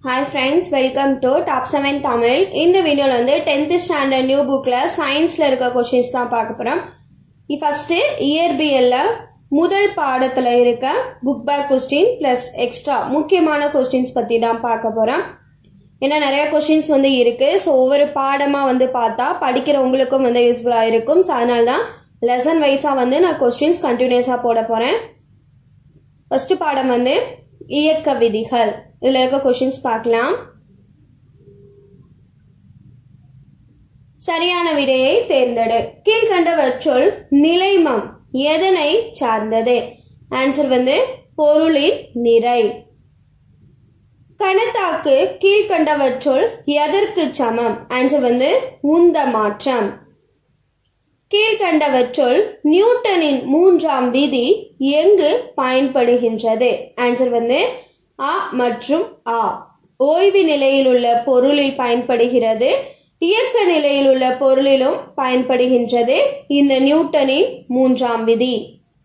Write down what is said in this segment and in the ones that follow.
hi friends welcome to top seven Tamil இந்த வீடியோவில் வந்து டென்த்து ஸ்டாண்டர்ட் நியூ புக்கில் சயின்ஸில் இருக்க கொஷின்ஸ் தான் பார்க்க போகிறோம் ஃபஸ்ட்டு இயற்பியல்ல முதல் பாடத்தில் இருக்க book back question plus extra முக்கியமான கொஸ்டின்ஸ் பற்றி தான் பார்க்க போகிறோம் ஏன்னா நிறைய கொஷின்ஸ் வந்து இருக்குது ஸோ ஒவ்வொரு பாடமாக வந்து பார்த்தா படிக்கிறவங்களுக்கும் வந்து யூஸ்ஃபுல்லாக இருக்கும் ஸோ அதனால தான் லெசன் வைஸாக வந்து நான் கொஸ்டின்ஸ் கண்டினியூஸாக போட போகிறேன் ஃபஸ்ட்டு பாடம் வந்து இயக்க விதிகள் இதில் இருக்க கொஷின்ஸ் பார்க்கலாம் சரியான விடையை தேர்ந்தெடு கீழ்கண்டவற்றுள் நிலைமம் எதனை சார்ந்தது ஆன்சர் வந்து பொருளின் நிறை கணத்தாக்கு கீழ்கண்டவற்றுள் எதற்கு சமம் ஆன்சர் வந்து உந்த மாற்றம் கீழ்கண்டவற்றுள் நியூட்டனின் மூன்றாம் விதி எங்கு பயன்படுகின்றது ஆன்சர் வந்து அ மற்றும் ஆ ஓய்வு நிலையில் உள்ள பொருளில் பயன்படுகிறது இயக்க நிலையில் உள்ள பொருளிலும் பயன்படுகின்றது இந்த நியூட்டனின் மூன்றாம் விதி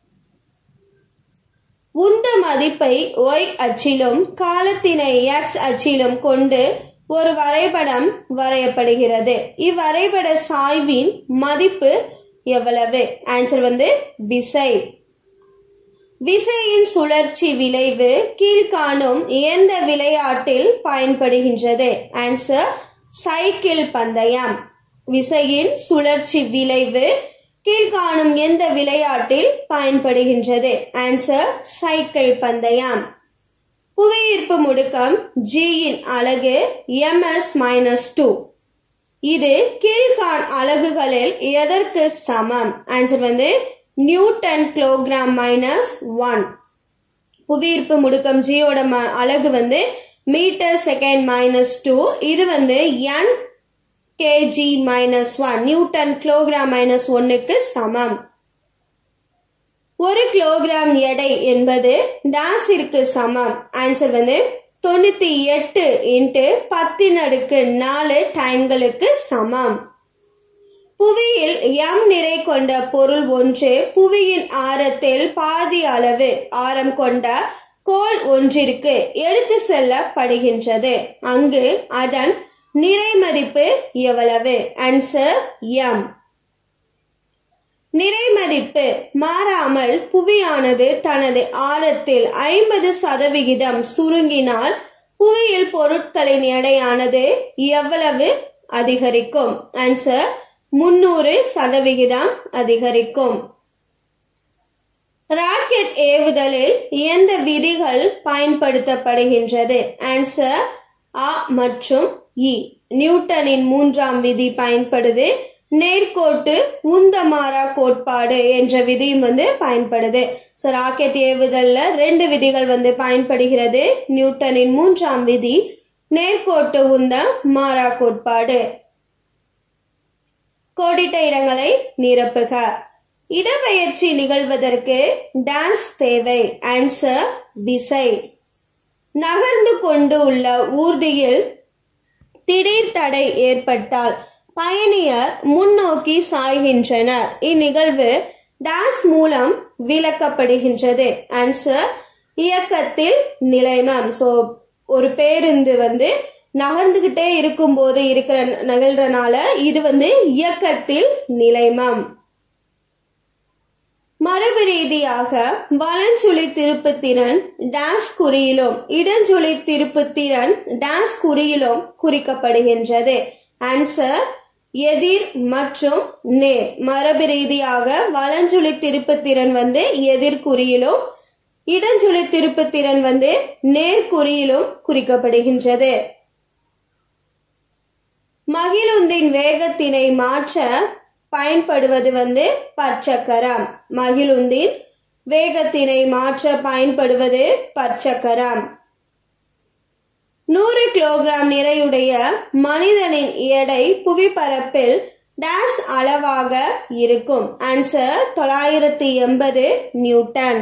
உந்த மதிப்பை ஒய் அச்சிலும் காலத்தினை எக்ஸ் அச்சிலும் கொண்டு ஒரு வரைபடம் வரையப்படுகிறது இவ்வரைபட சாய்வின் மதிப்பு எவ்வளவு ஆன்சர் வந்து விசை விசையின் சுழற்சி விளைவு கீழ்காணும் எந்த விளையாட்டில் பயன்படுகின்றது ஆன்சர் சைக்கிள் பந்தயம் விசையின் சுழற்சி விளைவு கீழ்காணும் எந்த விளையாட்டில் பயன்படுகின்றது ஆன்சர் சைக்கிள் பந்தயம் புவியீர்ப்பு முடுக்கம் ஜியின் அலகு எம்எஸ் மைனஸ் டூ இது கீழ்கான் அலகுகளில் எதற்கு சமம் ஆன்சர் வந்து நியூட்டன் கிலோகிராம் மைனஸ் ஒன் புவியீர்ப்பு முடுக்கம் ஜியோட ம அலகு வந்து மீட்டர் செகண்ட் மைனஸ் டூ இது வந்து N kg minus one newton kilogram minus ஒன்னுக்கு சமம் ஒரு கிலோகிராம் எடை என்பது டாஸிற்கு சமம் ஆன்சர் வந்து தொண்ணூத்தி எட்டு இன்ட்டு பத்தின் அடுக்கு நாலு டைம்களுக்கு சமம் புவியில் எம் நிறை கொண்ட பொருள் ஒன்று புவியின் ஆரத்தில் பாதி அளவு ஆரம் கொண்ட கோல் ஒன்றிற்கு எடுத்து செல்லப்படுகின்றது அங்கு அதன் நிறை மதிப்பு எவ்வளவு ஆன்சர் எம் நிறை மதிப்பு மாறாமல் புவியானது தனது ஆரத்தில் ஐம்பது சதவிகிதம் சுருங்கினால் புவியில் பொருட்களின் எடையானது எவ்வளவு அதிகரிக்கும் ஆன்சர் முன்னூறு சதவிகிதம் அதிகரிக்கும் ராக்கெட் ஏவுதலில் எந்த விதிகள் பயன்படுத்தப்படுகின்றது ஆன்சர் அ மற்றும் இ நியூட்டனின் மூன்றாம் விதி பயன்படுது நேர்கோட்டு உந்தமாரா கோட்பாடு என்ற விதியும் வந்து பயன்படுது ஸோ ராக்கெட் ஏவுதல்ல ரெண்டு விதிகள் வந்து பயன்படுகிறது நியூட்டனின் மூன்றாம் விதி நேர்கோட்டு உந்த மாறா கோட்பாடு கோடிட்ட இடங்களை நிரப்புக இடப்பெயர்ச்சி நிகழ்வதற்கு டான்ஸ் தேவை ஆன்சர் விசை நகர்ந்து கொண்டு உள்ள ஊர்தியில் திடீர் தடை ஏற்பட்டால் பயணியர் முன்னோக்கி சாய்கின்றனர் இந்நிகழ்வு டாஸ் மூலம் விளக்கப்படுகின்றது ஆன்சர் இயக்கத்தில் நிலைமம் ஸோ ஒரு பேருந்து வந்து நகர்ந்துகிட்டே இருக்கும்போது இருக்கிற நிகழ்றனால இது வந்து இயக்கத்தில் நிலைமம் மரபு ரீதியாக வலஞ்சுழி திருப்புத்திறன் டேஷ் குறியிலும் இடஞ்சுழி திருப்புத்திறன் டேஷ் குறியிலும் குறிக்கப்படுகின்றது ஆன்சர் எதிர் மற்றும் நேர் மரபு ரீதியாக வலஞ்சுழி திருப்புத்திறன் வந்து எதிர் குறியிலும் இடஞ்சுழி திருப்புத்திறன் வந்து நேர்குறியிலும் குறிக்கப்படுகின்றது மகிழுந்தின் வேகத்தினை மாற்ற பயன்படுவது வந்து பச்சக்கரம் மகிழுந்தின் வேகத்தினை மாற்ற பயன்படுவது பச்சக்கரம் நூறு கிலோகிராம் நிறையுடைய மனிதனின் எடை புவிப்பரப்பில் டேஸ் அளவாக இருக்கும் ஆன்சர் தொள்ளாயிரத்தி எண்பது நியூட்டன்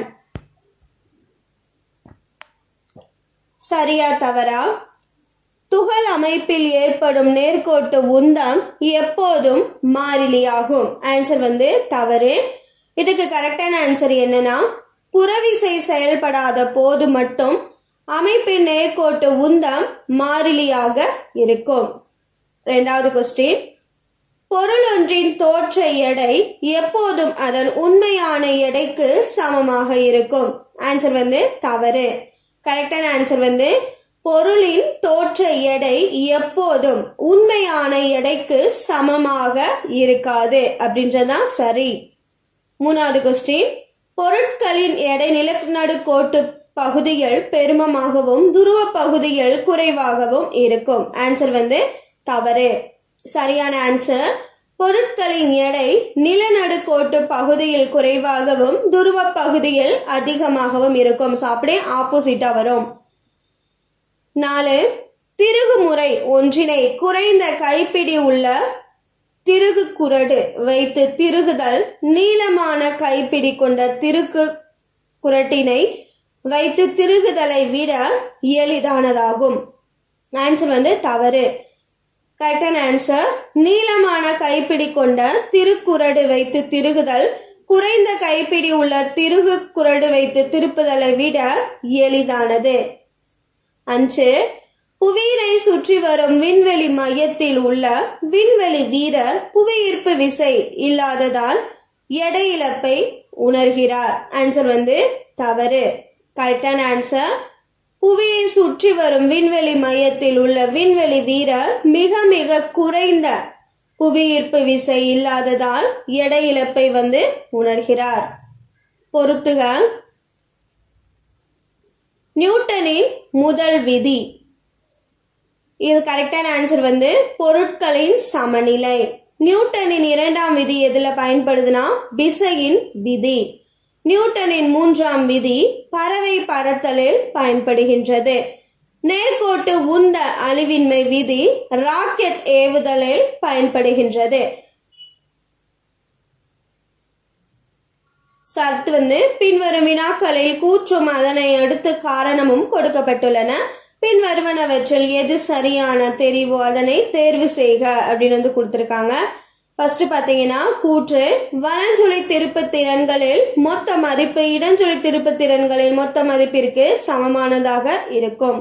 சரியா தவறா துகள் அமைப்பில் ஏற்படும் நேர்கோட்டு உந்தம் எப்போதும் மாறிலியாகும் ஆன்சர் வந்து தவறு இதுக்கு கரெக்டான ஆன்சர் என்னன்னா புறவிசை செயல்படாத போது மட்டும் அமைப்பின் நேர்கோட்டு உந்தம் மாறிலியாக இருக்கும் ரெண்டாவது கொஸ்டின் பொருள் ஒன்றின் தோற்ற எடை எப்போதும் அதன் உண்மையான எடைக்கு சமமாக இருக்கும் ஆன்சர் வந்து தவறு கரெக்டான ஆன்சர் வந்து பொருளின் தோற்ற எடை எப்போதும் உண்மையான எடைக்கு சமமாக இருக்காது அப்படின்றதான் சரி மூணாவது கொஸ்டின் பொருட்களின் எடை நிலநடு கோட்டு பகுதிகள் பெருமமாகவும் துருவ பகுதிகள் குறைவாகவும் இருக்கும் ஆன்சர் வந்து தவறு சரியான ஆன்சர் பொருட்களின் எடை நிலநடுக்கோட்டு பகுதியில் குறைவாகவும் துருவ பகுதியில் அதிகமாகவும் இருக்கும் ஸோ அப்படியே ஆப்போசிட்டா வரும் நாலு திருகுமுறை ஒன்றினை குறைந்த கைப்பிடி உள்ள திருகு குரடு வைத்து திருகுதல் நீளமான கைப்பிடி கொண்ட திருக்கு குரட்டினை வைத்து திருகுதலை விட எளிதானதாகும் ஆன்சர் வந்து தவறு கரெக்டான ஆன்சர் நீளமான கைப்பிடி கொண்ட திருக்குரடு வைத்து திருகுதல் குறைந்த கைப்பிடி உள்ள திருகு குரடு வைத்து திருப்புதலை விட எளிதானது அஞ்சு புவியினை சுற்றி வரும் விண்வெளி மையத்தில் உள்ள விண்வெளி வீரர் புவியீர்ப்பு விசை இல்லாததால் எடை இழப்பை உணர்கிறார் ஆன்சர் வந்து தவறு கரெக்டான ஆன்சர் புவியை சுற்றி வரும் விண்வெளி மையத்தில் உள்ள விண்வெளி வீரர் மிக மிக குறைந்த புவியீர்ப்பு விசை இல்லாததால் எடை இழப்பை வந்து உணர்கிறார் பொறுத்துக நியூட்டனின் முதல் விதி இது கரெக்டான ஆன்சர் வந்து பொருட்களின் சமநிலை நியூட்டனின் இரண்டாம் விதி எதுல பயன்படுதுன்னா விசையின் விதி நியூட்டனின் மூன்றாம் விதி பறவை பறத்தலில் பயன்படுகின்றது நேர்கோட்டு உந்த அழிவின்மை விதி ராக்கெட் ஏவுதலில் பயன்படுகின்றது So, அடுத்து வந்து பின்வரும் வினாக்களில் கூற்றும் அதனை அடுத்து காரணமும் கொடுக்கப்பட்டுள்ளன பின்வருவனவற்றில் எது சரியான தெரிவோ அதனை தேர்வு செய்க அப்படின்னு வந்து கொடுத்துருக்காங்க ஃபர்ஸ்ட் பார்த்தீங்கன்னா கூற்று வலஞ்சுழி திருப்பு திறன்களில் மொத்த மதிப்பு இடஞ்சுழி திருப்பு திறன்களில் மொத்த மதிப்பிற்கு சமமானதாக இருக்கும்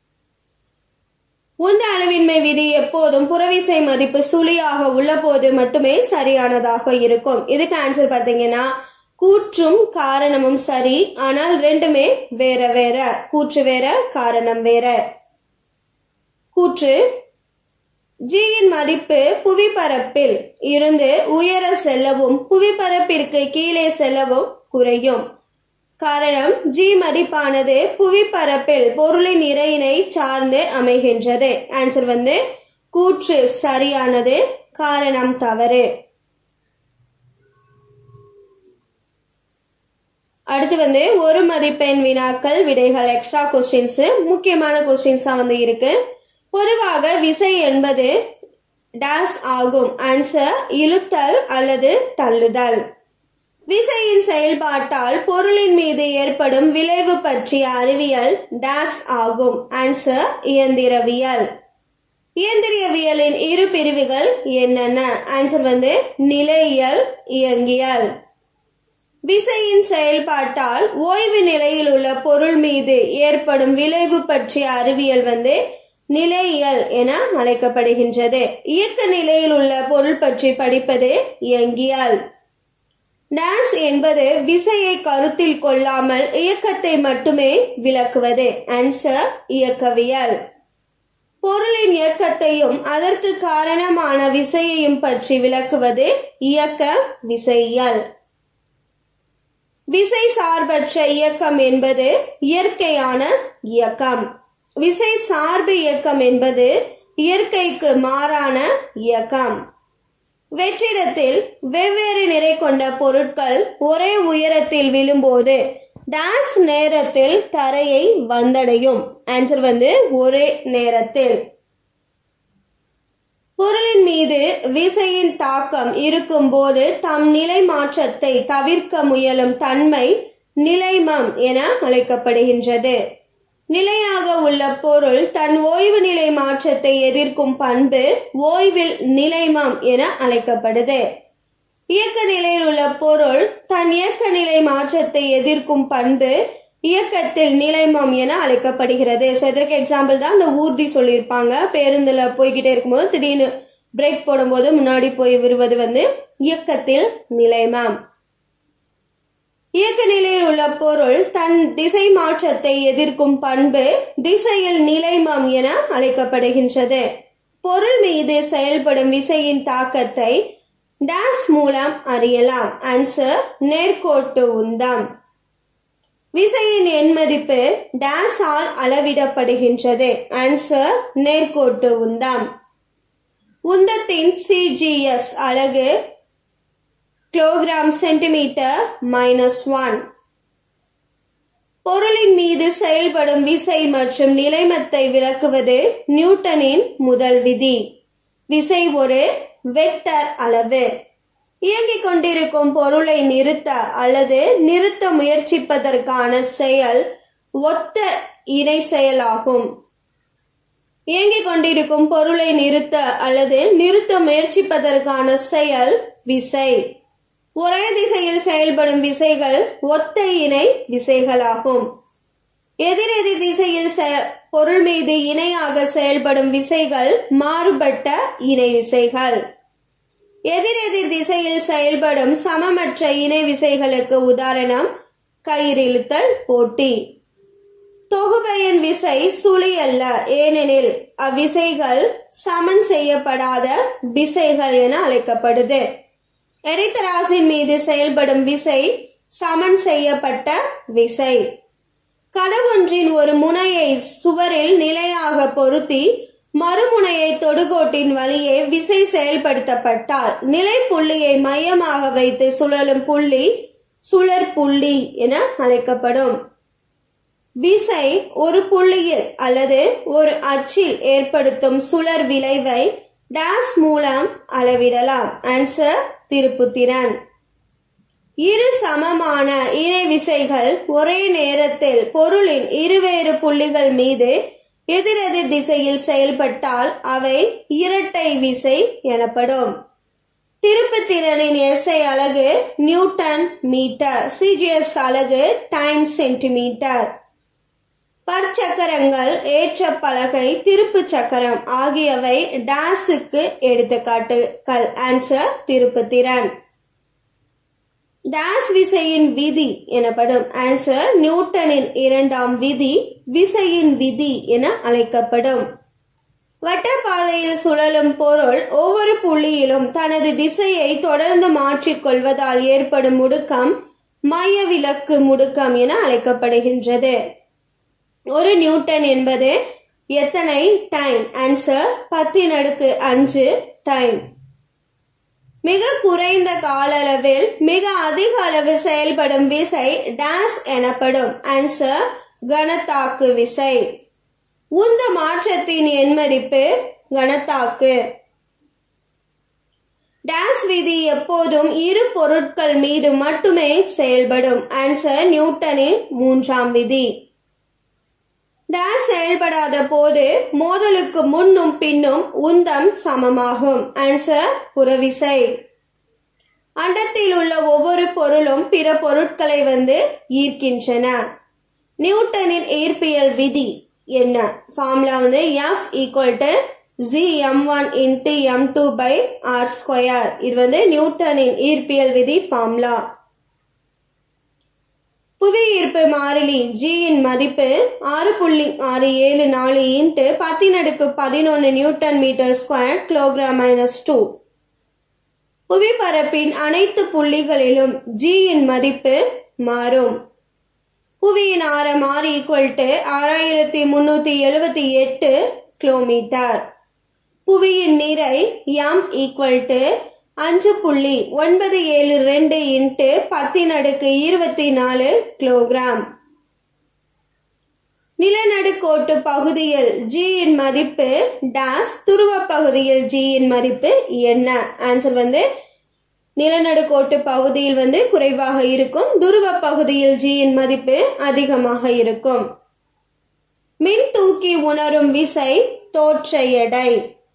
உந்த அளவின்மை விதி எப்போதும் புறவிசை மதிப்பு சுழியாக உள்ள போது மட்டுமே சரியானதாக இருக்கும் இதுக்கு ஆன்சர் பார்த்தீங்கன்னா கூற்றும் காரணமும் சரி ஆனால் ரெண்டுமே வேற வேற கூற்று வேற காரணம் வேற கூற்று ஜியின் மதிப்பு புவிப்பரப்பில் இருந்து உயர செல்லவும் புவிப்பரப்பிற்கு கீழே செல்லவும் குறையும் காரணம் ஜி மதிப்பானது புவிப்பரப்பில் பொருளின் நிறையினை சார்ந்து அமைகின்றது ஆன்சர் வந்து கூற்று சரியானது காரணம் தவறு அடுத்து வந்து ஒரு மதிப்பெண் வினாக்கள் விடைகள் எக்ஸ்ட்ரா கொஸ்டின்ஸ் முக்கியமான கொஸ்டின்ஸா வந்து இருக்கு பொதுவாக விசை என்பது டேஸ் ஆகும் ஆன்சர் இழுத்தல் அல்லது தள்ளுதல் விசையின் செயல்பாட்டால் பொருளின் மீது ஏற்படும் விளைவு பற்றிய அறிவியல் டேஸ் ஆகும் ஆன்சர் இயந்திரவியல் இயந்திரவியலின் இரு பிரிவுகள் என்னென்ன ஆன்சர் வந்து நிலையியல் இயங்கியல் விசையின் செயல்பாட்டால் ஓய்வு நிலையில் உள்ள பொருள் மீது ஏற்படும் விளைவு பற்றிய அறிவியல் வந்து நிலையியல் என அழைக்கப்படுகின்றது இயக்க நிலையில் உள்ள பொருள் பற்றி படிப்பது இயங்கியல் டான்ஸ் என்பது விசையை கருத்தில் கொள்ளாமல் இயக்கத்தை மட்டுமே விளக்குவது ஆன்சர் இயக்கவியல் பொருளின் இயக்கத்தையும் அதற்கு காரணமான விசையையும் பற்றி விளக்குவது இயக்க விசையியல் விசை சார்பற்ற இயக்கம் என்பது இயற்கையான இயக்கம் விசை சார்பு இயக்கம் என்பது இயற்கைக்கு மாறான இயக்கம் வெற்றிடத்தில் வெவ்வேறு நிறை கொண்ட பொருட்கள் ஒரே உயரத்தில் விழும்போது டான்ஸ் நேரத்தில் தரையை வந்தடையும் ஆன்சர் வந்து ஒரே நேரத்தில் பொருளின் மீது விசையின் தாக்கம் இருக்கும்போது தம் நிலை மாற்றத்தை தவிர்க்க முயலும் தன்மை நிலைமம் என அழைக்கப்படுகின்றது நிலையாக உள்ள பொருள் தன் ஓய்வு நிலை மாற்றத்தை எதிர்க்கும் பண்பு ஓய்வில் நிலைமம் என அழைக்கப்படுது இயக்க நிலையில் உள்ள பொருள் தன் இயக்க நிலை மாற்றத்தை எதிர்க்கும் பண்பு இயக்கத்தில் நிலைமம் என அழைக்கப்படுகிறது ஸோ இதற்கு எக்ஸாம்பிள் தான் இந்த ஊர்தி சொல்லியிருப்பாங்க பேருந்தில் போய்கிட்டே இருக்கும்போது திடீர்னு பிரேக் போடும்போது முன்னாடி போய் விடுவது வந்து இயக்கத்தில் நிலைமம் இயக்க நிலையில் உள்ள பொருள் தன் திசை மாற்றத்தை எதிர்க்கும் பண்பு திசையில் நிலைமம் என அழைக்கப்படுகின்றது பொருள் மீது செயல்படும் விசையின் தாக்கத்தை டேஷ் மூலம் அறியலாம் ஆன்சர் நேர்கோட்டு உந்தம் விசையின் எண்மதிப்பு டேஷ் ஆல் அளவிடப்படுகின்றது ஆன்சர் நேர்கோட்டு உந்தம் உந்தத்தின் சிஜிஎஸ் அலகு கிலோகிராம் சென்டிமீட்டர் மைனஸ் ஒன் பொருளின் மீது செயல்படும் விசை மற்றும் நிலைமத்தை விளக்குவது நியூட்டனின் முதல் விதி விசை ஒரு வெக்டர் அளவு இயங்கிக் கொண்டிருக்கும் பொருளை நிறுத்த அல்லது நிறுத்த முயற்சிப்பதற்கான செயல் ஒத்த இணை செயலாகும் இயங்கிக் கொண்டிருக்கும் பொருளை நிறுத்த அல்லது நிறுத்த முயற்சிப்பதற்கான செயல் விசை ஒரே திசையில் செயல்படும் விசைகள் ஒத்த இணை விசைகளாகும் எதிரெதிர் திசையில் பொருள் மீது இணையாக செயல்படும் விசைகள் மாறுபட்ட இணை விசைகள் எதிரெதிர் திசையில் செயல்படும் சமமற்ற இணை விசைகளுக்கு உதாரணம் கயிறிழுத்தல் போட்டி தொகுபயன் விசை சுழி அல்ல ஏனெனில் அவ்விசைகள் சமன் செய்யப்படாத விசைகள் என அழைக்கப்படுது எடைத்தராசின் மீது செயல்படும் விசை சமன் செய்யப்பட்ட விசை கதவொன்றின் ஒரு முனையை சுவரில் நிலையாக பொருத்தி மறுமுனையை தொடுகோட்டின் வழியே விசை செயல்படுத்தப்பட்டால் நிலை புள்ளியை மையமாக வைத்து சுழலும் புள்ளி சுழற் புள்ளி என அழைக்கப்படும் விசை ஒரு புள்ளியில் அல்லது ஒரு அச்சில் ஏற்படுத்தும் சுழற் விளைவை டேஸ் மூலம் அளவிடலாம் ஆன்சர் திருப்புத்திறன் இரு சமமான இணை விசைகள் ஒரே நேரத்தில் பொருளின் இருவேறு புள்ளிகள் மீது எதிரெதிர் திசையில் செயல்பட்டால் அவை இரட்டை விசை எனப்படும் திருப்புத்திறனின் எஸ்ஐ அலகு நியூட்டன் மீட்டர் சிஜிஎஸ் அலகு டைம் சென்டிமீட்டர் பற்சக்கரங்கள் ஏற்ற பலகை திருப்பு சக்கரம் ஆகியவை டாஸுக்கு எடுத்துக்காட்டுகள் ஆன்சர் திருப்புத்திறன் டாஸ் விசையின் விதி எனப்படும் ஆன்சர் நியூட்டனின் இரண்டாம் விதி விசையின் விதி என அழைக்கப்படும் வட்டப்பாதையில் சுழலும் பொருள் ஒவ்வொரு புள்ளியிலும் தனது திசையை தொடர்ந்து மாற்றிக்கொள்வதால் ஏற்படும் முடுக்கம் மைய விலக்கு முடுக்கம் என அழைக்கப்படுகின்றது ஒரு நியூட்டன் என்பது எத்தனை டைம் ஆன்சர் பத்தின் அடுக்கு அஞ்சு டைம் மிக குறைந்த கால அளவில் மிக அதிக அளவு செயல்படும் விசை டாஸ் எனப்படும் ஆன்சர் கனத்தாக்கு விசை உந்த மாற்றத்தின் எண்மதிப்பு கனத்தாக்கு டாஸ் விதி எப்போதும் இரு பொருட்கள் மீது மட்டுமே செயல்படும் ஆன்சர் நியூட்டனின் மூன்றாம் விதி டாஸ் செயல்படாத போது மோதலுக்கு முன்னும் பின்னும் உந்தம் சமமாகும் ஆன்சர் புறவிசை அண்டத்தில் உள்ள ஒவ்வொரு பொருளும் பிற பொருட்களை வந்து ஈர்க்கின்றன நியூட்டனின் ஈர்ப்பியல் விதி என்ன ஃபார்முலா வந்து F equal to G M one into M two by R square இது வந்து நியூட்டனின் ஈர்ப்பியல் விதி ஃபார்முலா புவி ஈர்ப்பு மாறிலி ஜியின் மதிப்பு ஆறு புள்ளி ஆறு ஏழு நாலு இன்ட்டு பத்தின் அடுக்கு பதினொன்று newton metre square kilogram minus two புவிப்பரப்பின் அனைத்து புள்ளிகளிலும் ஜியின் மதிப்பு மாறும் புவியின் ஆரம் ஆர் ஈக்குவல் டு ஆறாயிரத்தி முன்னூற்றி எழுபத்தி எட்டு கிலோமீட்டர் புவியின் நிறை எம் ஈக்குவல் டு அஞ்சு புள்ளி ஒன்பது ஏழு ரெண்டு இன்ட்டு பத்தின் அடுக்கு இருபத்தி நாலு கிலோகிராம் நிலநடுக்கோட்டு பகுதியில் ஜியின் மதிப்பு டாஸ் துருவ பகுதியில் ஜியின் மதிப்பு என்ன ஆன்சர் வந்து நிலநடுக்கோட்டு பகுதியில் வந்து குறைவாக இருக்கும் துருவ பகுதியில் ஜியின் மதிப்பு அதிகமாக இருக்கும் மின் தூக்கி உணரும் விசை தோற்ற எடை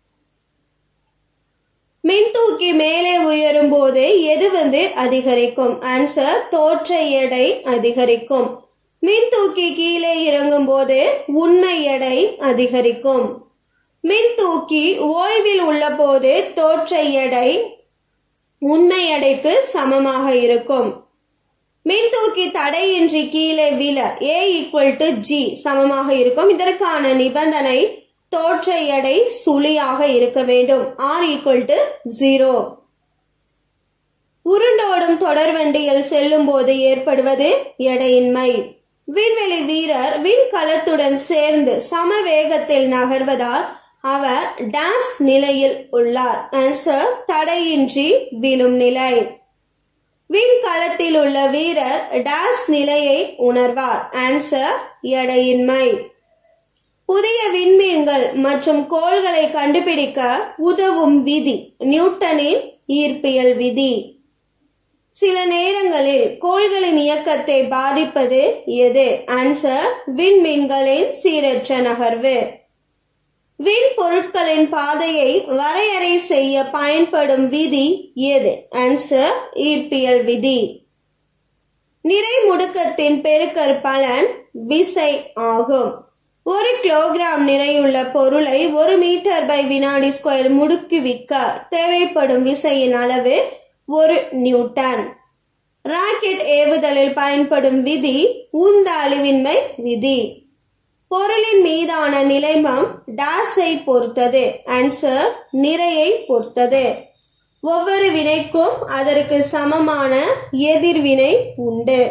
மின்தூக்கி மேலே உயரும் போது எது வந்து அதிகரிக்கும் ஆன்சர் தோற்ற எடை அதிகரிக்கும் மின் தூக்கி கீழே இறங்கும் போது உண்மை எடை அதிகரிக்கும் மின் தூக்கி ஓய்வில் உள்ள போது தோற்ற எடை உண்மை எடைக்கு சமமாக இருக்கும் மின்தூக்கி தடையின்றி கீழே விழ ஏ ஈக்குவல் டு ஜி சமமாக இருக்கும் இதற்கான நிபந்தனை தோற்ற எடை சுழியாக இருக்க வேண்டும் ஆர் ஈக்குவல் டு ஜீரோ உருண்டோடும் தொடர்வண்டியில் செல்லும் போது ஏற்படுவது எடையின்மை விண்வெளி வீரர் விண்கலத்துடன் சேர்ந்து சம வேகத்தில் நகர்வதால் அவர் டாஸ் நிலையில் உள்ளார் ஆன்சர் தடையின்றி விழும் நிலை விண்கலத்தில் உள்ள வீரர் டாஸ் நிலையை உணர்வார் ஆன்சர் எடையின்மை புதிய விண்மீன்கள் மற்றும் கோள்களை கண்டுபிடிக்க உதவும் விதி நியூட்டனின் ஈர்ப்பியல் விதி சில நேரங்களில் கோள்களின் இயக்கத்தை பாதிப்பது எது ஆன்சர் விண்மீன்களின் சீரற்ற நகர்வு விண் பொருட்களின் பாதையை வரையறை செய்ய பயன்படும் விதி எது ஆன்சர் ஈர்ப்பியல் விதி நிறை முடுக்கத்தின் பெருக்கற் பலன் விசை ஆகும் ஒரு கிலோகிராம் நிறையுள்ள பொருளை ஒரு மீட்டர் பை வினாடி ஸ்கொயர் முடுக்குவிக்க தேவைப்படும் விசையின் அளவு ஒரு நியூட்டன் ராக்கெட் ஏவுதலில் பயன்படும் விதி உந்த அழிவின்மை விதி பொருளின் மீதான நிலைமம் டாஸை பொறுத்தது ஆன்சர் நிறையை பொறுத்தது ஒவ்வொரு வினைக்கும் அதற்கு சமமான எதிர்வினை உண்டு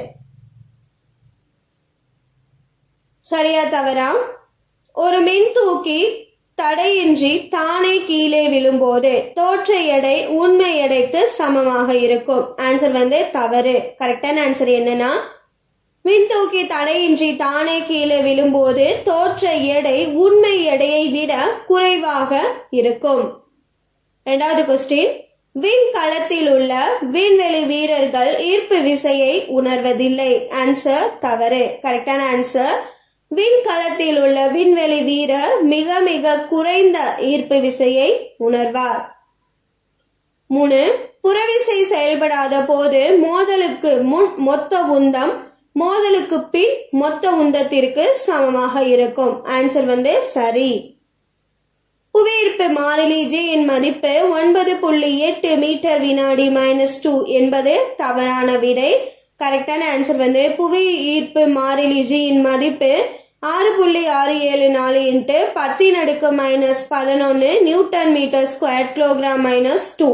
சரியா தவறா ஒரு மின்தூக்கி தடையின்றி தானே கீழே விழும்போது தோற்ற எடை உண்மை எடைக்கு சமமாக இருக்கும் ஆன்சர் வந்து தவறு கரெக்டான ஆன்சர் என்னன்னா மின்தூக்கி தடையின்றி தானே கீழே விழும்போது தோற்ற எடை உண்மை எடையை விட குறைவாக இருக்கும் ரெண்டாவது கொஸ்டின் விண்கலத்தில் உள்ள விண்வெளி வீரர்கள் ஈர்ப்பு விசையை உணர்வதில்லை ஆன்சர் தவறு கரெக்டான ஆன்சர் விண்கலத்தில் உள்ள விண்வெளி வீரர் மிக மிக குறைந்த ஈர்ப்பு விசையை உணர்வார் மூணு புறவிசை செயல்படாத போது மோதலுக்கு முன் மொத்த உந்தம் மோதலுக்கு பின் மொத்த உந்தத்திற்கு சமமாக இருக்கும் ஆன்சர் வந்து சரி புவியீர்ப்பு மாறிலி ஜி இன் மதிப்பு ஒன்பது புள்ளி எட்டு மீட்டர் வினாடி மைனஸ் டூ என்பது தவறான விடை கரெக்டான ஆன்சர் வந்து புவி ஈர்ப்பு மாறிலி ஜி இன் மதிப்பு ஆறு புள்ளி ஆறு ஏழு நாலு இன்ட்டு பத்தின் அடுக்கு மைனஸ் பதினொன்று newton metre square kilogram minus two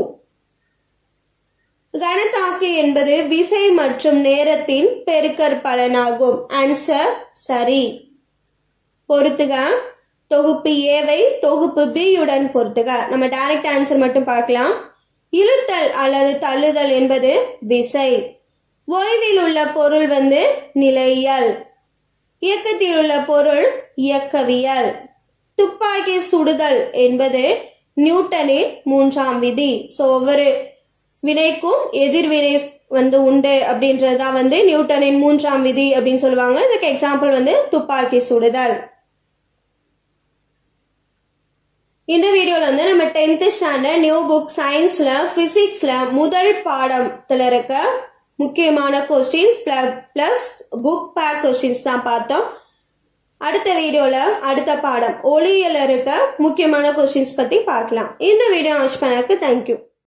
கனத்தாக்கு என்பது விசை மற்றும் நேரத்தின் பெருக்கற் பலனாகும் ஆன்சர் சரி பொறுத்துக தொகுப்பு ஏவை தொகுப்பு பி உடன் பொறுத்துக நம்ம டைரக்ட் ஆன்சர் மட்டும் பார்க்கலாம் இழுத்தல் அல்லது தள்ளுதல் என்பது விசை ஓய்வில் உள்ள பொருள் வந்து நிலையியல் இயக்கத்தில் உள்ள பொருள் இயக்கவியல் துப்பாக்கி சுடுதல் என்பது நியூட்டனின் மூன்றாம் விதி ஸோ ஒவ்வொரு வினைக்கும் எதிர்வினை வந்து உண்டு அப்படின்றது தான் வந்து நியூட்டனின் மூன்றாம் விதி அப்படின்னு சொல்லுவாங்க இதுக்கு எக்ஸாம்பிள் வந்து துப்பாக்கி சுடுதல் இந்த வீடியோவில் வந்து நம்ம டென்த்து ஸ்டாண்டர்ட் நியூ புக் சயின்ஸில் ஃபிசிக்ஸில் முதல் பாடத்தில் இருக்க முக்கியமான questions plus book back questions தான் பார்த்தோம் அடுத்த வீடியோவில் அடுத்த பாடம் ஒளியில் இருக்க முக்கியமான கொஸ்டின்ஸ் பற்றி பார்க்கலாம் இந்த வீடியோ வாட்ச் பண்ணதுக்கு தேங்க்யூ